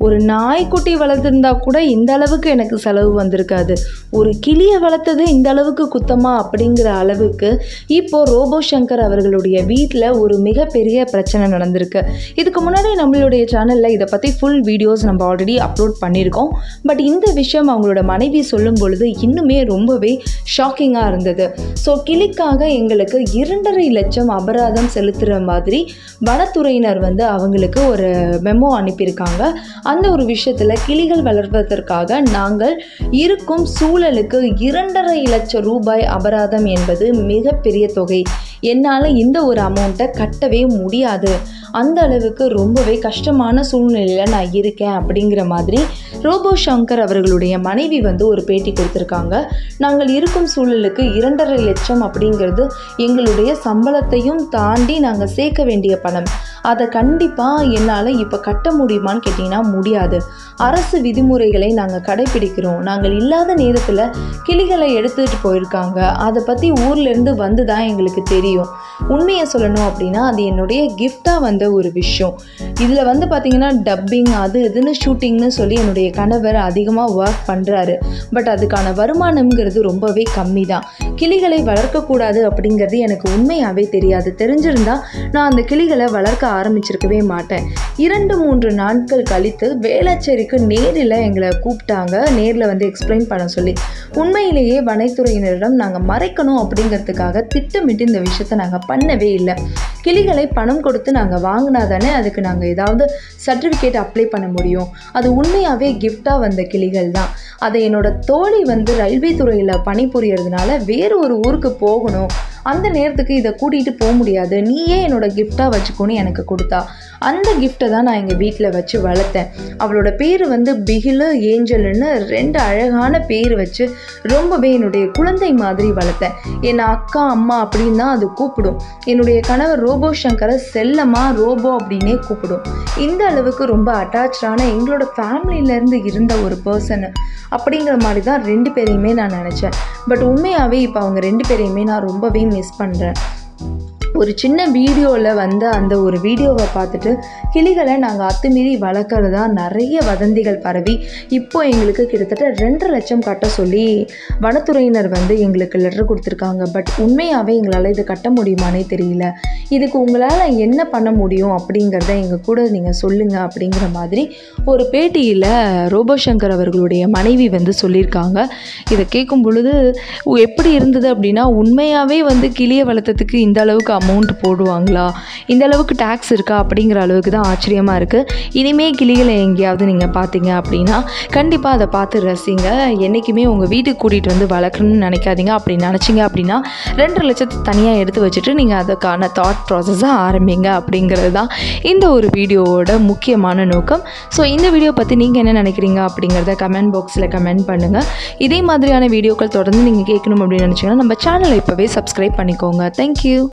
ஒரு நாய்க்குட்டி வளர்த்துருந்தா கூட இந்த அளவுக்கு எனக்கு செலவு வந்திருக்காது ஒரு கிளியை வளர்த்தது இந்த அளவுக்கு குத்தமா அப்படிங்கிற அளவுக்கு இப்போ ரோபோ சங்கர் அவர்களுடைய வீட்டில் ஒரு மிகப்பெரிய பிரச்சனை நடந்திருக்கு இதுக்கு முன்னாடி நம்மளுடைய சேனலில் இதை பற்றி ஃபுல் வீடியோஸ் நம்ம ஆல்ரெடி அப்லோட் பண்ணியிருக்கோம் பட் இந்த விஷயம் அவங்களோட மனைவி சொல்லும் பொழுது இன்னுமே ரொம்பவே ஷாக்கிங்காக இருந்தது ஸோ கிளிக்காக எங்களுக்கு இரண்டரை லட்சம் அபராதம் செலுத்துகிற மாதிரி வனத்துறையினர் வந்து அவங்களுக்கு ஒரு மெமோ அனுப்பியிருக்காங்க அந்த ஒரு விஷயத்தில் கிளிகள் வளர்ப்பதற்காக நாங்கள் இருக்கும் சூழலுக்கு இரண்டரை லட்சம் ரூபாய் அபராதம் என்பது மிகப்பெரிய தொகை என்னால் இந்த ஒரு அமௌண்ட்டை கட்டவே முடியாது அந்த அளவுக்கு ரொம்பவே கஷ்டமான சூழ்நிலையில் நான் இருக்கேன் அப்படிங்கிற மாதிரி ரோபோ சங்கர் அவர்களுடைய மனைவி வந்து ஒரு பேட்டி கொடுத்துருக்காங்க நாங்கள் இருக்கும் சூழலுக்கு இரண்டரை லட்சம் அப்படிங்கிறது எங்களுடைய சம்பளத்தையும் தாண்டி நாங்கள் சேர்க்க வேண்டிய பணம் அதை கண்டிப்பாக என்னால் இப்போ கட்ட முடியுமான்னு கேட்டிங்கன்னா முடியாது அரசு விதிமுறைகளை நாங்கள் கடைபிடிக்கிறோம் நாங்கள் இல்லாத நேரத்தில் கிளிகளை எடுத்துகிட்டு போயிருக்காங்க அதை பற்றி ஊர்லேருந்து வந்து தான் எங்களுக்கு தெரியும் உண்மையை சொல்லணும் அப்படின்னா அது என்னுடைய கிஃப்டாக வந்த ஒரு விஷயம் இதில் வந்து பார்த்திங்கன்னா டப்பிங் அது இதுன்னு ஷூட்டிங்னு சொல்லி என்னுடைய கணவர் அதிகமாக ஒர்க் பண்ணுறாரு பட் அதுக்கான வருமானம்ங்கிறது ரொம்பவே கம்மி தான் கிளிகளை வளர்க்கக்கூடாது அப்படிங்கிறது எனக்கு உண்மையாகவே தெரியாது தெரிஞ்சிருந்தா நான் அந்த கிளிகளை வளர்க்க ஆரம்பிச்சிருக்கவே மாட்டேன் இரண்டு மூன்று நாட்கள் கழித்து வேளச்சேரிக்கு நேரில் எங்களை கூப்பிட்டாங்க நேரில் வந்து எக்ஸ்பிளைன் பண்ண சொல்லி உண்மையிலேயே வனத்துறையினரிடம் நாங்கள் மறைக்கணும் அப்படிங்கிறதுக்காக திட்டமிட்டு இந்த விஷயத்தை நாங்கள் பண்ணவே இல்லை கிளிகளை பணம் கொடுத்து நாங்கள் வாங்கினா தானே அதுக்கு நாங்கள் ஏதாவது சர்டிஃபிகேட் அப்ளை பண்ண முடியும் அது உண்மையாகவே கிஃப்டாக வந்த கிளிகள் தான் அதை என்னோட தோழி வந்து ரயில்வே துறையில் பணிபுரியறதுனால வேறு ஒரு ஊருக்கு போகணும் அந்த நேரத்துக்கு இதை கூட்டிகிட்டு போக முடியாது நீயே என்னோட கிஃப்டாக வச்சுக்கோன்னு எனக்கு கொடுத்தா அந்த கிஃப்ட்டை தான் நான் எங்கள் வீட்டில் வச்சு வளர்த்தேன் அவளோட பேர் வந்து பிகிலு ஏஞ்சல்னு ரெண்டு அழகான பேர் வச்சு ரொம்பவே என்னுடைய குழந்தை மாதிரி வளர்த்தேன் என்னை அக்கா அம்மா அப்படின்னு தான் அது கூப்பிடும் என்னுடைய கணவர் ரோபோ சங்கரை செல்லமாக ரோபோ அப்படின்னே கூப்பிடும் இந்த அளவுக்கு ரொம்ப அட்டாச்சான எங்களோட ஃபேமிலியிலேருந்து இருந்த ஒரு பர்சன் அப்படிங்கிற மாதிரி தான் ரெண்டு பேரையுமே நான் நினச்சேன் பட் உண்மையாகவே இப்போ அவங்க ரெண்டு பேரையுமே நான் ரொம்பவே மிஸ் பண்ணுறேன் ஒரு சின்ன வீடியோவில் வந்து அந்த ஒரு வீடியோவை பார்த்துட்டு கிளிகளை நாங்கள் அத்துமீறி வளர்க்குறதா நிறைய வதந்திகள் பரவி இப்போ எங்களுக்கு கிட்டத்தட்ட ரெண்டரை லட்சம் கட்ட சொல்லி வனத்துறையினர் வந்து எங்களுக்கு லெட்டர் கொடுத்துருக்காங்க பட் உண்மையாகவே எங்களால் இது கட்ட முடியுமானே தெரியல இதுக்கு உங்களால் என்ன பண்ண முடியும் அப்படிங்கிறத எங்கள் கூட நீங்கள் சொல்லுங்கள் அப்படிங்கிற மாதிரி ஒரு பேட்டியில் ரோபோ சங்கர் அவர்களுடைய மனைவி வந்து சொல்லியிருக்காங்க இதை கேட்கும் பொழுது எப்படி இருந்தது அப்படின்னா உண்மையாகவே வந்து கிளியை வளர்த்ததுக்கு இந்த அளவுக்கு அமௌண்ட் போடுவாங்களா இந்த அளவுக்கு டேக்ஸ் இருக்கா அப்படிங்கிற அளவுக்கு தான் ஆச்சரியமாக இருக்குது இனிமே கிளிகளை எங்கேயாவது நீங்கள் பார்த்தீங்க அப்படின்னா கண்டிப்பாக அதை பார்த்து ரசிங்க என்றைக்குமே உங்கள் வீட்டுக்கு கூட்டிகிட்டு வந்து வளர்க்கணும்னு நினைக்காதீங்க அப்படி நினச்சிங்க அப்படின்னா ரெண்டு லட்சத்தை தனியாக எடுத்து வச்சுட்டு நீங்கள் அதுக்கான தாட் ப்ராசஸை ஆரம்பிங்க அப்படிங்கிறது தான் இந்த ஒரு வீடியோவோட முக்கியமான நோக்கம் ஸோ இந்த வீடியோ பற்றி நீங்கள் என்ன நினைக்கிறீங்க அப்படிங்கிறத கமெண்ட் பாக்ஸில் கமெண்ட் பண்ணுங்கள் இதே மாதிரியான வீடியோக்கள் தொடர்ந்து நீங்கள் கேட்கணும் அப்படின்னு நினச்சிங்கன்னா நம்ம சேனலை இப்போவே சப்ஸ்கிரைப் பண்ணிக்கோங்க தேங்க்யூ